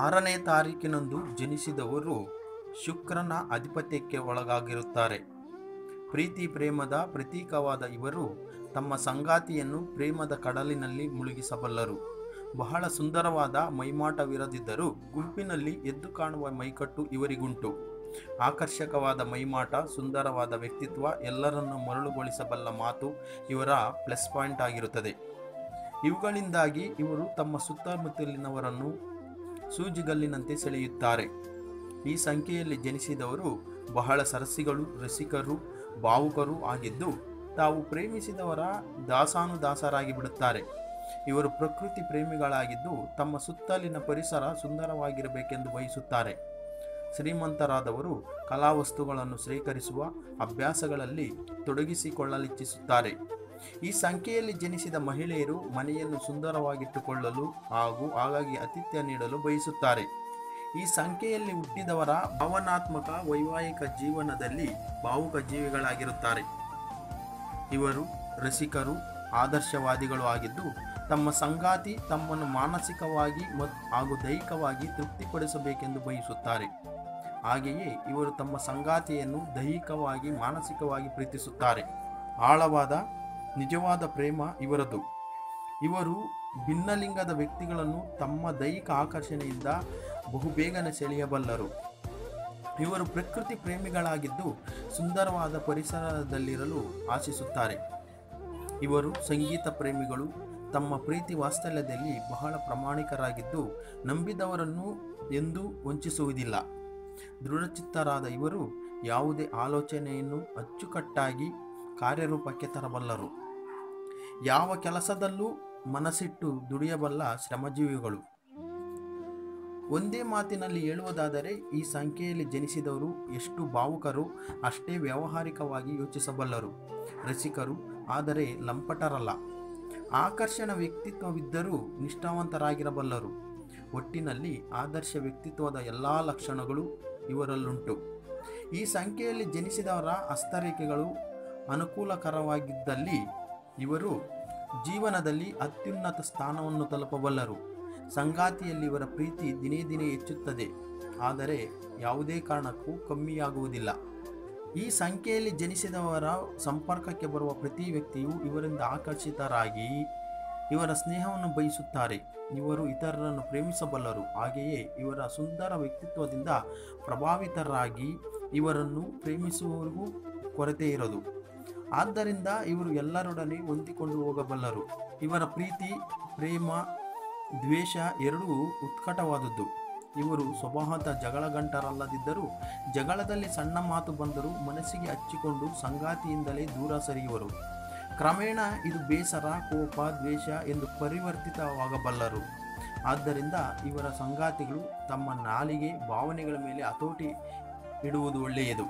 ಆರನೇ ತಾರೀಕಿನಂದು ಜನಿಸಿದವರು ಶುಕ್ರನ ಆಧಿಪತ್ಯಕ್ಕೆ ಒಳಗಾಗಿರುತ್ತಾರೆ ಪ್ರೀತಿ ಪ್ರೇಮದ ಪ್ರತೀಕವಾದ ಇವರು ತಮ್ಮ ಸಂಗಾತಿಯನ್ನು ಪ್ರೇಮದ ಕಡಲಿನಲ್ಲಿ ಮುಳುಗಿಸಬಲ್ಲರು ಬಹಳ ಸುಂದರವಾದ ಮೈಮಾಟವಿರದಿದ್ದರೂ ಗುಂಪಿನಲ್ಲಿ ಎದ್ದು ಕಾಣುವ ಮೈಕಟ್ಟು ಇವರಿಗುಂಟು ಆಕರ್ಷಕವಾದ ಮೈಮಾಟ ಸುಂದರವಾದ ವ್ಯಕ್ತಿತ್ವ ಎಲ್ಲರನ್ನು ಮರಳುಗೊಳಿಸಬಲ್ಲ ಮಾತು ಇವರ ಪ್ಲಸ್ ಪಾಯಿಂಟ್ ಆಗಿರುತ್ತದೆ ಇವುಗಳಿಂದಾಗಿ ಇವರು ತಮ್ಮ ಸುತ್ತಮುತ್ತಲಿನವರನ್ನು ಸೂಜಿಗಲ್ಲಿನಂತೆ ಸೆಳೆಯುತ್ತಾರೆ ಈ ಸಂಖ್ಯೆಯಲ್ಲಿ ಜನಿಸಿದವರು ಬಹಳ ಸರಸಿಗಳು ರಸಿಕರು ಭಾವುಕರು ಆಗಿದ್ದು ತಾವು ಪ್ರೇಮಿಸಿದವರ ದಾಸಾನುದಾಸರಾಗಿ ಬಿಡುತ್ತಾರೆ ಇವರು ಪ್ರಕೃತಿ ಪ್ರೇಮಿಗಳಾಗಿದ್ದು ತಮ್ಮ ಸುತ್ತಲಿನ ಪರಿಸರ ಸುಂದರವಾಗಿರಬೇಕೆಂದು ಬಯಸುತ್ತಾರೆ ಶ್ರೀಮಂತರಾದವರು ಕಲಾವಸ್ತುಗಳನ್ನು ಸ್ವೀಕರಿಸುವ ಅಭ್ಯಾಸಗಳಲ್ಲಿ ತೊಡಗಿಸಿಕೊಳ್ಳಲಿಚ್ಛಿಸುತ್ತಾರೆ ಈ ಸಂಖ್ಯೆಯಲ್ಲಿ ಜನಿಸಿದ ಮಹಿಳೆಯರು ಮನೆಯನ್ನು ಸುಂದರವಾಗಿಟ್ಟುಕೊಳ್ಳಲು ಹಾಗೂ ಆಗಾಗ್ಗೆ ಆತಿಥ್ಯ ನೀಡಲು ಬಯಸುತ್ತಾರೆ ಈ ಸಂಖ್ಯೆಯಲ್ಲಿ ಹುಟ್ಟಿದವರ ಭಾವನಾತ್ಮಕ ವೈವಾಹಿಕ ಜೀವನದಲ್ಲಿ ಭಾವುಕ ಜೀವಿಗಳಾಗಿರುತ್ತಾರೆ ಇವರು ರಸಿಕರು ಆದರ್ಶವಾದಿಗಳು ಆಗಿದ್ದು ತಮ್ಮ ಸಂಗಾತಿ ತಮ್ಮನ್ನು ಮಾನಸಿಕವಾಗಿ ಮತ್ತು ಹಾಗೂ ದೈಹಿಕವಾಗಿ ತೃಪ್ತಿಪಡಿಸಬೇಕೆಂದು ಬಯಸುತ್ತಾರೆ ಹಾಗೆಯೇ ಇವರು ತಮ್ಮ ಸಂಗಾತಿಯನ್ನು ದೈಹಿಕವಾಗಿ ಮಾನಸಿಕವಾಗಿ ಪ್ರೀತಿಸುತ್ತಾರೆ ಆಳವಾದ ನಿಜವಾದ ಪ್ರೇಮ ಇವರದು ಇವರು ಭಿನ್ನಲಿಂಗದ ವ್ಯಕ್ತಿಗಳನ್ನು ತಮ್ಮ ದೈಹಿಕ ಆಕರ್ಷಣೆಯಿಂದ ಬಹುಬೇಗನೆ ಸೆಳೆಯಬಲ್ಲರು ಇವರು ಪ್ರಕೃತಿ ಪ್ರೇಮಿಗಳಾಗಿದ್ದು ಸುಂದರವಾದ ಪರಿಸರದಲ್ಲಿರಲು ಆಶಿಸುತ್ತಾರೆ ಇವರು ಸಂಗೀತ ಪ್ರೇಮಿಗಳು ತಮ್ಮ ಪ್ರೀತಿ ವಾತ್ಸಲ್ಯದಲ್ಲಿ ಬಹಳ ಪ್ರಾಮಾಣಿಕರಾಗಿದ್ದು ನಂಬಿದವರನ್ನು ಎಂದೂ ವಂಚಿಸುವುದಿಲ್ಲ ದೃಢಚಿತ್ತರಾದ ಇವರು ಯಾವುದೇ ಆಲೋಚನೆಯನ್ನು ಅಚ್ಚುಕಟ್ಟಾಗಿ ಕಾರ್ಯರೂಪಕ್ಕೆ ತರಬಲ್ಲರು ಯಾವ ಕೆಲಸದಲ್ಲೂ ಮನಸ್ಸಿಟ್ಟು ದುಡಿಯಬಲ್ಲ ಶ್ರಮಜೀವಿಗಳು ಒಂದೇ ಮಾತಿನಲ್ಲಿ ಹೇಳುವುದಾದರೆ ಈ ಸಂಖ್ಯೆಯಲ್ಲಿ ಜನಿಸಿದವರು ಎಷ್ಟು ಭಾವುಕರು ಅಷ್ಟೇ ವ್ಯಾವಹಾರಿಕವಾಗಿ ಯೋಚಿಸಬಲ್ಲರು ರಸಿಕರು ಆದರೆ ಲಂಪಟರಲ್ಲ ಆಕರ್ಷಣ ವ್ಯಕ್ತಿತ್ವವಿದ್ದರೂ ನಿಷ್ಠಾವಂತರಾಗಿರಬಲ್ಲರು ಒಟ್ಟಿನಲ್ಲಿ ಆದರ್ಶ ವ್ಯಕ್ತಿತ್ವದ ಎಲ್ಲ ಲಕ್ಷಣಗಳು ಇವರಲ್ಲುಂಟು ಈ ಸಂಖ್ಯೆಯಲ್ಲಿ ಜನಿಸಿದವರ ಹಸ್ತರೇಖೆಗಳು ಅನುಕೂಲಕರವಾಗಿದ್ದಲ್ಲಿ ಇವರು ಜೀವನದಲ್ಲಿ ಅತ್ಯುನ್ನತ ಸ್ಥಾನವನ್ನು ತಲುಪಬಲ್ಲರು ಸಂಗಾತಿಯಲ್ಲಿ ಇವರ ಪ್ರೀತಿ ದಿನೇ ದಿನೇ ಹೆಚ್ಚುತ್ತದೆ ಆದರೆ ಯಾವುದೇ ಕಾರಣಕ್ಕೂ ಕಮ್ಮಿಯಾಗುವುದಿಲ್ಲ ಈ ಸಂಖ್ಯೆಯಲ್ಲಿ ಜನಿಸಿದವರ ಸಂಪರ್ಕಕ್ಕೆ ಬರುವ ಪ್ರತಿ ವ್ಯಕ್ತಿಯು ಇವರಿಂದ ಆಕರ್ಷಿತರಾಗಿ ಇವರ ಸ್ನೇಹವನ್ನು ಬಯಸುತ್ತಾರೆ ಇವರು ಇತರರನ್ನು ಪ್ರೇಮಿಸಬಲ್ಲರು ಹಾಗೆಯೇ ಇವರ ಸುಂದರ ವ್ಯಕ್ತಿತ್ವದಿಂದ ಪ್ರಭಾವಿತರಾಗಿ ಇವರನ್ನು ಪ್ರೇಮಿಸುವವರಿಗೂ ಕೊರತೆ ಇರದು ಆದ್ದರಿಂದ ಇವರು ಎಲ್ಲರೊಡನೆ ಹೊಂದಿಕೊಂಡು ಹೋಗಬಲ್ಲರು ಇವರ ಪ್ರೀತಿ ಪ್ರೇಮ ದ್ವೇಷ ಎರಡೂ ಉತ್ಕಟವಾದದ್ದು ಇವರು ಸ್ವಭಾವತಃ ಜಗಳಗಂಟರಲ್ಲದಿದ್ದರೂ ಜಗಳದಲ್ಲಿ ಸಣ್ಣ ಮಾತು ಬಂದರೂ ಮನಸ್ಸಿಗೆ ಹಚ್ಚಿಕೊಂಡು ಸಂಗಾತಿಯಿಂದಲೇ ದೂರ ಸರಿಯುವರು ಕ್ರಮೇಣ ಇದು ಬೇಸರ ಕೋಪ ದ್ವೇಷ ಎಂದು ಪರಿವರ್ತಿತವಾಗಬಲ್ಲರು ಆದ್ದರಿಂದ ಇವರ ಸಂಗಾತಿಗಳು ತಮ್ಮ ನಾಲಿಗೆ ಭಾವನೆಗಳ ಮೇಲೆ ಹತೋಟಿ ಇಡುವುದು ಒಳ್ಳೆಯದು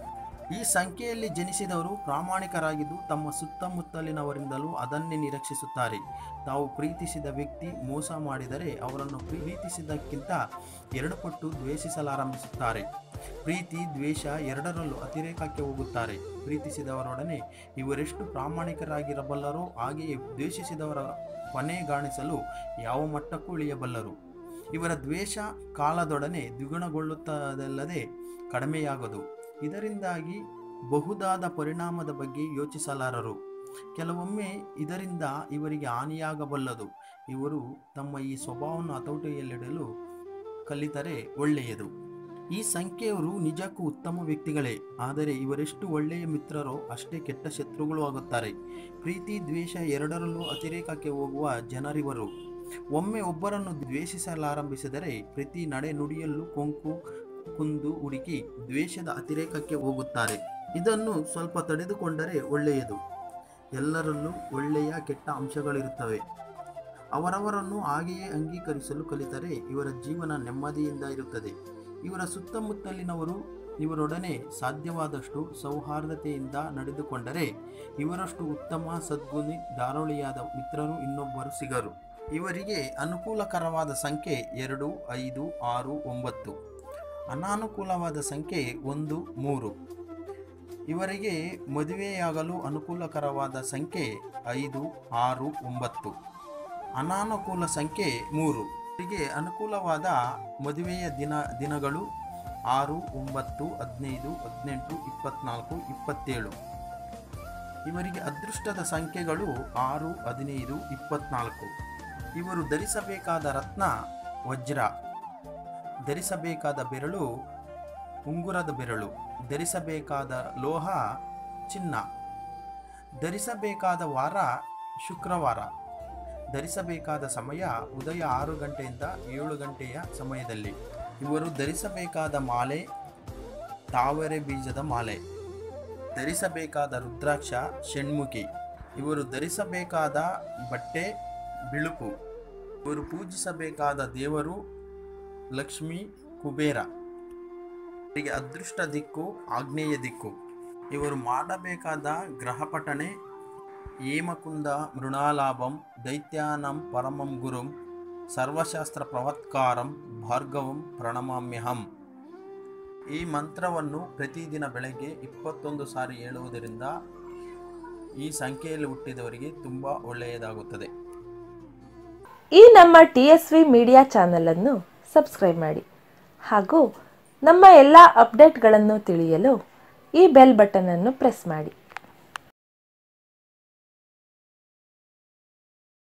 ಈ ಸಂಖ್ಯೆಯಲ್ಲಿ ಜನಿಸಿದವರು ಪ್ರಾಮಾಣಿಕರಾಗಿದ್ದು ತಮ್ಮ ಸುತ್ತಮುತ್ತಲಿನವರಿಂದಲೂ ಅದನ್ನೇ ನಿರೀಕ್ಷಿಸುತ್ತಾರೆ ತಾವು ಪ್ರೀತಿಸಿದ ವ್ಯಕ್ತಿ ಮೋಸ ಮಾಡಿದರೆ ಅವರನ್ನು ಪ್ರೀತಿಸಿದ್ದಕ್ಕಿಂತ ಎರಡು ಪಟ್ಟು ದ್ವೇಷಿಸಲಾರಂಭಿಸುತ್ತಾರೆ ಪ್ರೀತಿ ದ್ವೇಷ ಎರಡರಲ್ಲೂ ಅತಿರೇಕಕ್ಕೆ ಹೋಗುತ್ತಾರೆ ಪ್ರೀತಿಸಿದವರೊಡನೆ ಇವರೆಷ್ಟು ಪ್ರಾಮಾಣಿಕರಾಗಿರಬಲ್ಲರೋ ಹಾಗೆಯೇ ದ್ವೇಷಿಸಿದವರ ಕೊನೆಗಾಣಿಸಲು ಯಾವ ಮಟ್ಟಕ್ಕೂ ಇಳಿಯಬಲ್ಲರು ಇವರ ದ್ವೇಷ ಕಾಲದೊಡನೆ ದ್ವಿಗುಣಗೊಳ್ಳುತ್ತದಲ್ಲದೆ ಕಡಿಮೆಯಾಗದು ಇದರಿಂದಾಗಿ ಬಹುದಾದ ಪರಿಣಾಮದ ಬಗ್ಗೆ ಯೋಚಿಸಲಾರರು ಕೆಲವೊಮ್ಮೆ ಇದರಿಂದ ಇವರಿಗೆ ಹಾನಿಯಾಗಬಲ್ಲದು ಇವರು ತಮ್ಮ ಈ ಸ್ವಭಾವವನ್ನು ಹತೋಟಿಯಲ್ಲಿಡಲು ಕಲಿತರೆ ಒಳ್ಳೆಯದು ಈ ಸಂಖ್ಯೆಯವರು ನಿಜಕ್ಕೂ ಉತ್ತಮ ವ್ಯಕ್ತಿಗಳೇ ಆದರೆ ಇವರೆಷ್ಟು ಒಳ್ಳೆಯ ಮಿತ್ರರೋ ಅಷ್ಟೇ ಕೆಟ್ಟ ಶತ್ರುಗಳು ಆಗುತ್ತಾರೆ ಪ್ರೀತಿ ದ್ವೇಷ ಎರಡರಲ್ಲೂ ಅತಿರೇಕಕ್ಕೆ ಹೋಗುವ ಜನರಿವರು ಒಮ್ಮೆ ಒಬ್ಬರನ್ನು ದ್ವೇಷಿಸಲಾರಂಭಿಸಿದರೆ ಪ್ರತಿ ನಡೆ ನುಡಿಯಲ್ಲೂ ಕೊಂಕು ಕುಂದು ಹುಡುಕಿ ದ್ವೇಷದ ಅತಿರೇಕಕ್ಕೆ ಹೋಗುತ್ತಾರೆ ಇದನ್ನು ಸ್ವಲ್ಪ ತಡೆದುಕೊಂಡರೆ ಒಳ್ಳೆಯದು ಎಲ್ಲರಲ್ಲೂ ಒಳ್ಳೆಯ ಕೆಟ್ಟ ಅಂಶಗಳಿರುತ್ತವೆ ಅವರವರನ್ನು ಹಾಗೆಯೇ ಅಂಗೀಕರಿಸಲು ಕಲಿತರೆ ಇವರ ಜೀವನ ನೆಮ್ಮದಿಯಿಂದ ಇರುತ್ತದೆ ಇವರ ಸುತ್ತಮುತ್ತಲಿನವರು ಇವರೊಡನೆ ಸಾಧ್ಯವಾದಷ್ಟು ಸೌಹಾರ್ದತೆಯಿಂದ ನಡೆದುಕೊಂಡರೆ ಇವರಷ್ಟು ಉತ್ತಮ ಸದ್ಗುಣಿ ದಾರುಳಿಯಾದ ಮಿತ್ರರು ಇನ್ನೊಬ್ಬರು ಸಿಗರು ಇವರಿಗೆ ಅನುಕೂಲಕರವಾದ ಸಂಖ್ಯೆ ಎರಡು ಐದು ಆರು ಒಂಬತ್ತು ಅನಾನುಕೂಲವಾದ ಸಂಖ್ಯೆ ಒಂದು ಮೂರು ಇವರಿಗೆ ಮದುವೆಯಾಗಲು ಅನುಕೂಲಕರವಾದ ಸಂಖ್ಯೆ ಐದು ಆರು ಒಂಬತ್ತು ಅನಾನುಕೂಲ ಸಂಖ್ಯೆ ಮೂರು ಇವರಿಗೆ ಅನುಕೂಲವಾದ ಮದುವೆಯ ದಿನ ದಿನಗಳು ಆರು ಒಂಬತ್ತು ಹದಿನೈದು ಹದಿನೆಂಟು ಇಪ್ಪತ್ನಾಲ್ಕು ಇಪ್ಪತ್ತೇಳು ಇವರಿಗೆ ಅದೃಷ್ಟದ ಸಂಖ್ಯೆಗಳು ಆರು ಹದಿನೈದು ಇಪ್ಪತ್ನಾಲ್ಕು ಇವರು ಧರಿಸಬೇಕಾದ ರತ್ನ ವಜ್ರ ಧರಿಸಬೇಕಾದ ಬೆರಳು ಉಂಗುರದ ಬೆರಳು ಧರಿಸಬೇಕಾದ ಲೋಹ ಚಿನ್ನ ಧರಿಸಬೇಕಾದ ವಾರ ಶುಕ್ರವಾರ ಧರಿಸಬೇಕಾದ ಸಮಯ ಉದಯ ಆರು ಗಂಟೆಯಿಂದ ಏಳು ಗಂಟೆಯ ಸಮಯದಲ್ಲಿ ಇವರು ಧರಿಸಬೇಕಾದ ಮಾಲೆ ತಾವರೆ ಬೀಜದ ಮಾಲೆ ಧರಿಸಬೇಕಾದ ರುದ್ರಾಕ್ಷ ಷಣ್ಮುಖಿ ಇವರು ಧರಿಸಬೇಕಾದ ಬಟ್ಟೆ ಬಿಳುಪು ಇವರು ಪೂಜಿಸಬೇಕಾದ ದೇವರು ಲಕ್ಷ್ಮಿ ಕುಬೇರ ಇವರಿಗೆ ಅದೃಷ್ಟ ದಿಕ್ಕು ಆಗ್ನೇಯ ದಿಕ್ಕು ಇವರು ಮಾಡಬೇಕಾದ ಗ್ರಹಪಟನೆ ಹೇಮಕುಂದ ಮೃಣಾಲಾಭಂ ದೈತ್ಯಾನಂ ಪರಮಂ ಗುರುಂ ಸರ್ವಶಾಸ್ತ್ರ ಪ್ರವತ್ಕಾರಂ ಭಾರ್ಗವಂ ಪ್ರಣಮಾಮ್ಯಹಂ ಈ ಮಂತ್ರವನ್ನು ಪ್ರತಿದಿನ ಬೆಳಗ್ಗೆ ಇಪ್ಪತ್ತೊಂದು ಸಾರಿ ಹೇಳುವುದರಿಂದ ಈ ಸಂಖ್ಯೆಯಲ್ಲಿ ಹುಟ್ಟಿದವರಿಗೆ ತುಂಬ ಒಳ್ಳೆಯದಾಗುತ್ತದೆ ಈ ನಮ್ಮ ಟಿ ಎಸ್ ವಿ ಮೀಡಿಯಾ ಚಾನಲನ್ನು ಸಬ್ಸ್ಕ್ರೈಬ್ ಮಾಡಿ ಹಾಗೂ ನಮ್ಮ ಎಲ್ಲ ಅಪ್ಡೇಟ್ಗಳನ್ನು ತಿಳಿಯಲು ಈ ಬೆಲ್ ಬಟನನ್ನು ಪ್ರೆಸ್ ಮಾಡಿ